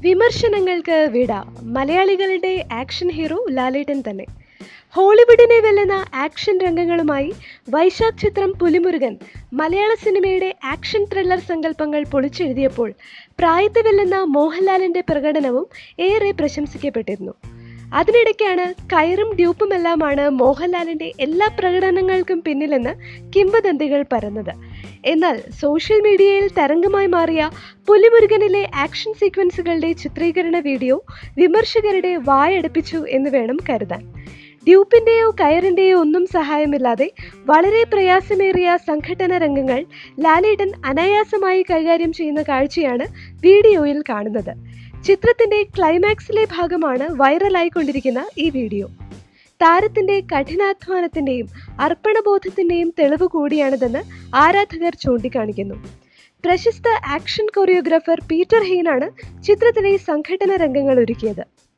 വിമർശനങ്ങൾക്ക് വിട മലയാളികളുടെ ആക്ഷൻ ഹീറോ ലാലേട്ടൻ തന്നെ ഹോളിവുഡിനെ വെല്ലുന്ന ആക്ഷൻ രംഗങ്ങളുമായി വൈശാഖ് ചിത്രം പുലിമുരുകൻ മലയാള സിനിമയുടെ ആക്ഷൻ ത്രില്ലർ സങ്കല്പങ്ങൾ പൊളിച്ചെഴുതിയപ്പോൾ പ്രായത്തെ വെല്ലുന്ന മോഹൻലാലിന്റെ പ്രകടനവും ഏറെ പ്രശംസിക്കപ്പെട്ടിരുന്നു അതിനിടയ്ക്കാണ് കയറും ഡ്യൂപ്പുമെല്ലാമാണ് മോഹൻലാലിന്റെ എല്ലാ പ്രകടനങ്ങൾക്കും പിന്നിലെന്ന് കിംവദന്തികൾ പരന്നത് എന്നാൽ സോഷ്യൽ മീഡിയയിൽ തരംഗമായി മാറിയ പുലിമുരുകനിലെ ആക്ഷൻ സീക്വൻസുകളുടെ ചിത്രീകരണ വീഡിയോ വിമർശകരുടെ വായടപ്പിച്ചു എന്ന് വേണം കരുതാൻ ഡ്യൂപ്പിന്റെയോ കയറിന്റെയോ ഒന്നും സഹായമില്ലാതെ വളരെ പ്രയാസമേറിയ സംഘട്ടന രംഗങ്ങൾ ലാലേട്ടൻ അനായാസമായി കൈകാര്യം ചെയ്യുന്ന കാഴ്ചയാണ് വീഡിയോയിൽ കാണുന്നത് ചിത്രത്തിന്റെ ക്ലൈമാക്സിലെ ഭാഗമാണ് വൈറലായിക്കൊണ്ടിരിക്കുന്ന ഈ വീഡിയോ താരത്തിന്റെ കഠിനാധ്വാനത്തിന്റെയും അർപ്പണബോധത്തിന്റെയും തെളിവ് കൂടിയാണിതെന്ന് ആരാധകർ ചൂണ്ടിക്കാണിക്കുന്നു പ്രശസ്ത ആക്ഷൻ കൊറിയോഗ്രാഫർ പീറ്റർ ഹെയ്നാണ് ചിത്രത്തിലെ സംഘടന രംഗങ്ങൾ ഒരുക്കിയത്